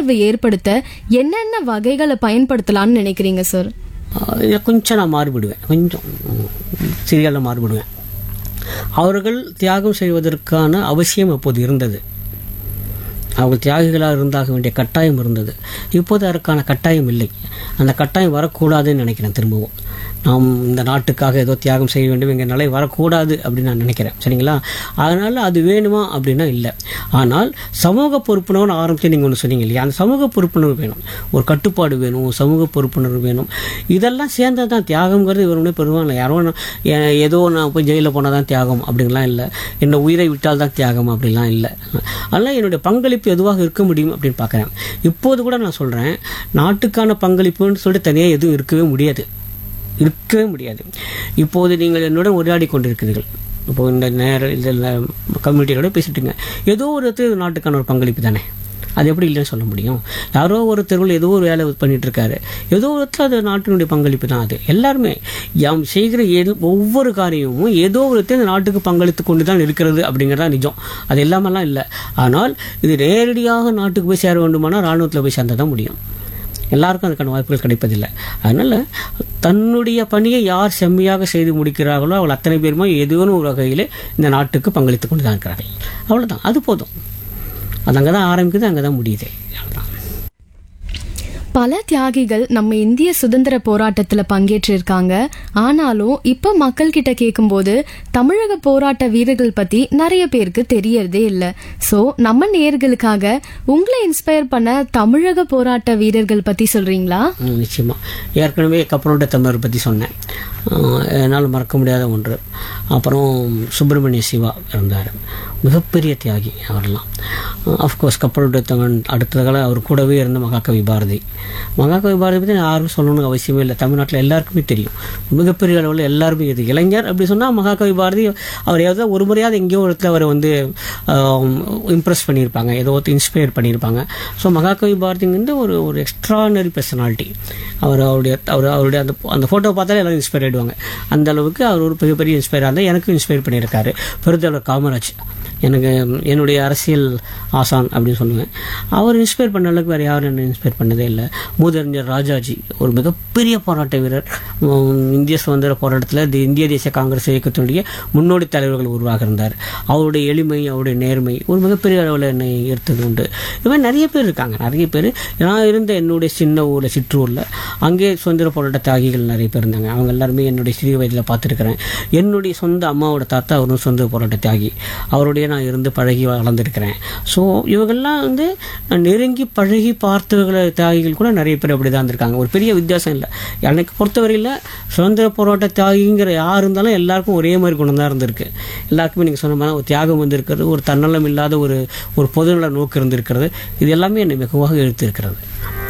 விழிப்புணர்வு ஏற்படுத்த என்னென்ன வகைகளை பயன்படுத்தலாம்னு நினைக்கிறீங்க சார் ஆஹ் இதை கொஞ்சம் நான் மாறுபடுவேன் கொஞ்சம் சிறிய மாறுபடுவேன் அவர்கள் தியாகம் செய்வதற்கான அவசியம் அப்போது இருந்தது அவர்கள் தியாகிகளாக இருந்தாக வேண்டிய கட்டாயம் இருந்தது இப்போது அதற்கான கட்டாயம் இல்லை அந்த கட்டாயம் வரக்கூடாதுன்னு நினைக்கிறேன் திரும்பவும் நாம் இந்த நாட்டுக்காக ஏதோ தியாகம் செய்ய வேண்டும் எங்கள் நிலை வரக்கூடாது அப்படின்னு நான் நினைக்கிறேன் சரிங்களா அதனால் அது வேணுமா அப்படின்னா இல்லை ஆனால் சமூக பொறுப்புணர்வு ஆரம்பித்து நீங்கள் ஒன்று சொன்னீங்க இல்லையா அந்த சமூக பொறுப்புணர்வு வேணும் ஒரு கட்டுப்பாடு வேணும் சமூக பொறுப்புணர்வு வேணும் இதெல்லாம் சேர்ந்தது தான் தியாகங்கிறது இவருமே பெருவாங்க யாரோ நான் ஏ- ஏதோ நான் போய் ஜெயிலில் போனால் தான் தியாகம் அப்படின்லாம் இல்லை என்னை உயிரை விட்டால் தான் தியாகம் அப்படிலாம் இல்லை அதனால் என்னுடைய பங்களிப்பு எதுவாக இருக்க முடியும் அப்படின்னு பார்க்குறேன் இப்போது கூட நான் சொல்கிறேன் நாட்டுக்கான பங்களிப்புன்னு சொல்லிட்டு தனியாக எதுவும் இருக்கவே முடியாது இருக்கவே முடியாது இப்போது நீங்கள் என்னுடன் உரையாடி கொண்டிருக்கிறீர்கள் இப்போ இந்த நேர இதில் கம்யூனிட்டியோட பேசிட்டுங்க ஏதோ ஒரு இடத்துல இது நாட்டுக்கான ஒரு பங்களிப்பு தானே அது எப்படி இல்லைன்னு சொல்ல முடியும் யாரோ ஒரு தெருவில் ஏதோ ஒரு வேலை பண்ணிட்டு இருக்காரு ஏதோ ஒரு இடத்துல அது நாட்டினுடைய பங்களிப்பு தான் அது எல்லாருமே யாம் செய்கிற எது ஒவ்வொரு காரியமும் ஏதோ ஒரு இடத்துல இந்த நாட்டுக்கு பங்களித்து கொண்டு தான் இருக்கிறது அப்படிங்கிறதா நிஜம் அது எல்லாமெல்லாம் இல்லை ஆனால் இது நேரடியாக நாட்டுக்கு போய் சேர வேண்டுமானால் ராணுவத்தில் போய் சேர்ந்தால் தான் முடியும் எல்லாருக்கும் அதுக்கான வாய்ப்புகள் கிடைப்பதில்லை அதனால் தன்னுடைய பணியை யார் செம்மையாக செய்து முடிக்கிறார்களோ அவள் அத்தனை பேருமே ஏதோனும் ஒரு வகையில் இந்த நாட்டுக்கு பங்களித்து கொண்டு தான் இருக்கிறார்கள் அவ்வளோதான் அது போதும் அது அங்கே தான் ஆரம்பிக்குது அங்கே தான் முடியுது அவ்வளோதான் பல தியாகிகள் நம்ம இந்திய சுதந்திர போராட்டத்துல பங்கேற்றிருக்காங்க ஆனாலும் இப்ப மக்கள் கிட்ட கேட்கும்போது தமிழக போராட்ட வீரர்கள் பத்தி நிறைய பேருக்கு தெரியறதே இல்ல சோ நம்ம நேயர்களுக்காக உங்களை இன்ஸ்பயர் பண்ண தமிழக போராட்ட வீரர்கள் பத்தி சொல்றீங்களா ம், நிச்சயமா ஏற்கனவே கப்பலோட தமிழர் பற்றி சொன்னேன் ஆஹ், என்னால் மறக்க முடியாத ஒன்று அப்புறம் சுப்பிரமணிய சிவா இருந்தார் மிகப்பெரிய தியாகி அவரெல்லாம் அஃப்கோர்ஸ் கப்பலோட தமிழ் அடுத்ததாக அவர் கூடவே இருந்த மகாகவி பாரதி மகாகவி பாரதி பற்றி யாரும் சொல்லணும்னு அவசியமே இல்லை தமிழ்நாட்டில் எல்லாருக்குமே தெரியும் மிகப்பெரிய அளவில் எல்லாருமே இது இளைஞர் அப்படி சொன்னால் மகாகவி பாரதி அவர் ஏதோ ஒரு முறையாவது எங்கேயோ ஒரு இடத்துல அவரை வந்து இம்ப்ரெஸ் பண்ணியிருப்பாங்க ஏதோ இன்ஸ்பயர் பண்ணியிருப்பாங்க ஸோ மகாகவி பாரதிங்கிறது ஒரு ஒரு எக்ஸ்ட்ரானரி பர்சனாலிட்டி அவர் அவருடைய அவர் அவருடைய அந்த அந்த ஃபோட்டோ பார்த்தாலே எல்லாரும் இன்ஸ்பயர் ஆகிடுவாங்க அந்த அளவுக்கு அவர் ஒரு மிகப்பெரிய இன்ஸ்பயர் இருந்தால் எனக்கும் இன்ஸ்பயர் பண்ணியிருக்காரு பெருந்தலைவர் காமராஜ் எனக்கு என்னுடைய அரசியல் ஆசான் அப்படின்னு சொல்லுவேன் அவர் இன்ஸ்பயர் பண்ண அளவுக்கு வேறு யாரும் என்ன இன்ஸ்பயர் பண்ணதே இல்லை மூதறிஞர் ராஜாஜி ஒரு மிகப்பெரிய போராட்ட வீரர் உம், இந்திய சுதந்திர போராட்டத்தில் இந்த இந்திய தேசிய காங்கிரஸ் இயக்கத்தினுடைய முன்னோடி தலைவர்கள் உருவாக இருந்தார் அவருடைய எளிமை அவருடைய நேர்மை ஒரு மிகப்பெரிய அளவில் என்னை ஈர்த்தது உண்டு இது மாதிரி நிறைய பேர் இருக்காங்க நிறைய பேர் நான் இருந்த என்னுடைய சின்ன ஊரில் சிற்றூரில் அங்கே சுதந்திர போராட்ட தியாகிகள் நிறைய பேர் இருந்தாங்க அவங்க எல்லாருமே என்னுடைய சிறிய வயதில் பார்த்துருக்கிறேன் என்னுடைய சொந்த அம்மாவோட தாத்தா அவரும் சுதந்திர போராட்ட தியாகி அவருடைய நான் இருந்து பழகி வளர்ந்துருக்கிறேன் ஸோ இவங்கெல்லாம் வந்து நான் நெருங்கி பழகி பார்த்தவர்கள தியாகிகள் கூட நிறைய பேர் அப்படி தான் இருந்திருக்காங்க ஒரு பெரிய வித்தியாசம் இல்லை எனக்கு பொறுத்தவரையில் சுதந்திர போராட்ட தியாகிங்கிற யார் இருந்தாலும் எல்லாருக்கும் ஒரே மாதிரி குணம் தான் இருந்திருக்கு எல்லாருக்குமே நீங்கள் சொன்ன மாதிரி ஒரு தியாகம் வந்திருக்கிறது ஒரு தன்னலம் இல்லாத ஒரு ஒரு பொதுநல நோக்கு இருந்திருக்கிறது இது எல்லாமே என்னை மிகவும் இழுத்திருக்கிறது